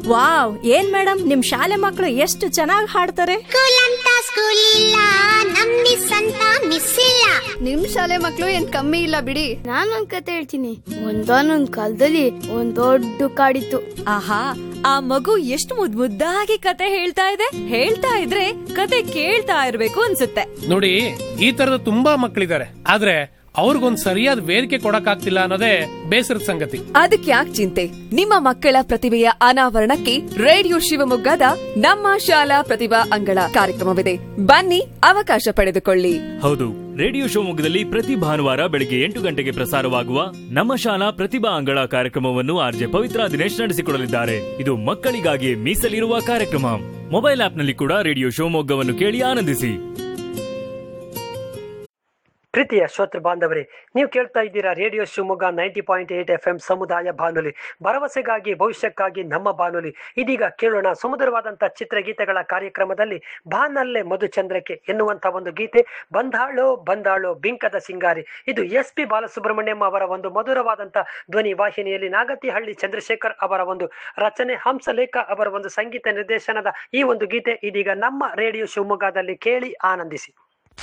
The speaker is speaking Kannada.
ವಾವ್ ಏನ್ ಮೇಡಮ್ ನಿಮ್ ಶಾಲೆ ಮಕ್ಕಳು ಎಷ್ಟು ಚೆನ್ನಾಗಿ ಹಾಡ್ತಾರೆ ಸ್ಕೂಲ್ ಅಂತ ಸ್ಕೂಲ್ ಇಲ್ಲ ನಮ್ ಮಿಸ್ ಅಂತ ಮಿಸ್ ಇಲ್ಲ ನಿಮ್ ಶಾಲೆ ಮಕ್ಳು ಏನ್ ಕಮ್ಮಿ ಇಲ್ಲ ಬಿಡಿ ನಾನ್ ಒಂದ್ ಕತೆ ಹೇಳ್ತೀನಿ ಒಂದಾನೊಂದ್ ಕಾಲದಲ್ಲಿ ಒಂದ್ ದೊಡ್ಡ ಕಾಡಿತ್ತು ಆಹಾ ಆ ಮಗು ಎಷ್ಟು ಮುದ್ ಮುದ್ದಾಗಿ ಕತೆ ಹೇಳ್ತಾ ಇದೆ ಹೇಳ್ತಾ ಇದ್ರೆ ಕತೆ ಕೇಳ್ತಾ ಇರ್ಬೇಕು ಅನ್ಸುತ್ತೆ ನೋಡಿ ಈ ತರದ ತುಂಬಾ ಮಕ್ಕಳಿದ್ದಾರೆ ಆದ್ರೆ ಅವ್ರಿಗೊಂದ್ ಸರಿಯಾದ ವೇದಿಕೆ ಕೊಡಕ್ಕಾಗ್ತಿಲ್ಲ ಅನ್ನೋದೇ ಬೇಸರದ ಸಂಗತಿ ಅದಕ್ಕೆ ಯಾಕೆ ಚಿಂತೆ ನಿಮ್ಮ ಮಕ್ಕಳ ಪ್ರತಿಭೆಯ ಅನಾವರಣಕ್ಕೆ ರೇಡಿಯೋ ಶಿವಮೊಗ್ಗದ ನಮ್ಮ ಶಾಲಾ ಪ್ರತಿಭಾ ಅಂಗಳ ಕಾರ್ಯಕ್ರಮವಿದೆ ಬನ್ನಿ ಅವಕಾಶ ಪಡೆದುಕೊಳ್ಳಿ ಹೌದು ರೇಡಿಯೋ ಶಿವಮೊಗ್ಗದಲ್ಲಿ ಪ್ರತಿ ಭಾನುವಾರ ಬೆಳಗ್ಗೆ ಎಂಟು ಗಂಟೆಗೆ ಪ್ರಸಾರವಾಗುವ ನಮ್ಮ ಶಾಲಾ ಪ್ರತಿಭಾ ಅಂಗಳ ಕಾರ್ಯಕ್ರಮವನ್ನು ಆರ್ಜೆ ಪವಿತ್ರ ದಿನೇಶ್ ನಡೆಸಿಕೊಡಲಿದ್ದಾರೆ ಇದು ಮಕ್ಕಳಿಗಾಗಿ ಮೀಸಲಿರುವ ಕಾರ್ಯಕ್ರಮ ಮೊಬೈಲ್ ಆಪ್ನಲ್ಲಿ ಕೂಡ ರೇಡಿಯೋ ಶಿವಮೊಗ್ಗವನ್ನು ಕೇಳಿ ಆನಂದಿಸಿ ಪ್ರೀತಿಯ ಶ್ರೋತೃ ಬಾಂಧವರೇ ನೀವು ಕೇಳ್ತಾ ಇದ್ದೀರಾ radio Shivamogga ninety point eight F M ಸಮುದಾಯ ಬಾನುಲಿ ಭರವಸೆಗಾಗಿ ಭವಿಷ್ಯಕ್ಕಾಗಿ ನಮ್ಮ ಬಾನುಲಿ ಇದೀಗ ಕೇಳೋಣ ಸುಮಧುರವಾದಂಥ ಚಿತ್ರಗೀತೆಗಳ ಕಾರ್ಯಕ್ರಮದಲ್ಲಿ ಬಾನಲ್ಲೇ ಮಧುಚಂದ್ರಕ್ಕೆ ಎನ್ನುವಂಥ ಒಂದು ಗೀತೆ ಬಂದಾಳೋ ಬಂದಾಳೋ ಬಿಂಕದ ಸಿಂಗಾರಿ ಇದು ಎಸ್ ಪಿ ಬಾಲಸುಬ್ರಹ್ಮಣ್ಯಂ ಅವರ ಒಂದು ಮಧುರವಾದಂಥ ಧ್ವನಿ ವಾಹಿನಿಯಲ್ಲಿ ನಾಗತಿಹಳ್ಳಿ ಚಂದ್ರಶೇಖರ್ ಅವರ ಒಂದು ರಚನೆ ಹಂಸಲೇಖ ಅವರ ಒಂದು ಸಂಗೀತ ನಿರ್ದೇಶನದ ಈ ಒಂದು ಗೀತೆ ಇದೀಗ ನಮ್ಮ ರೇಡಿಯೋ ಶಿವಮೊಗ್ಗದಲ್ಲಿ ಕೇಳಿ ಆನಂದಿಸಿ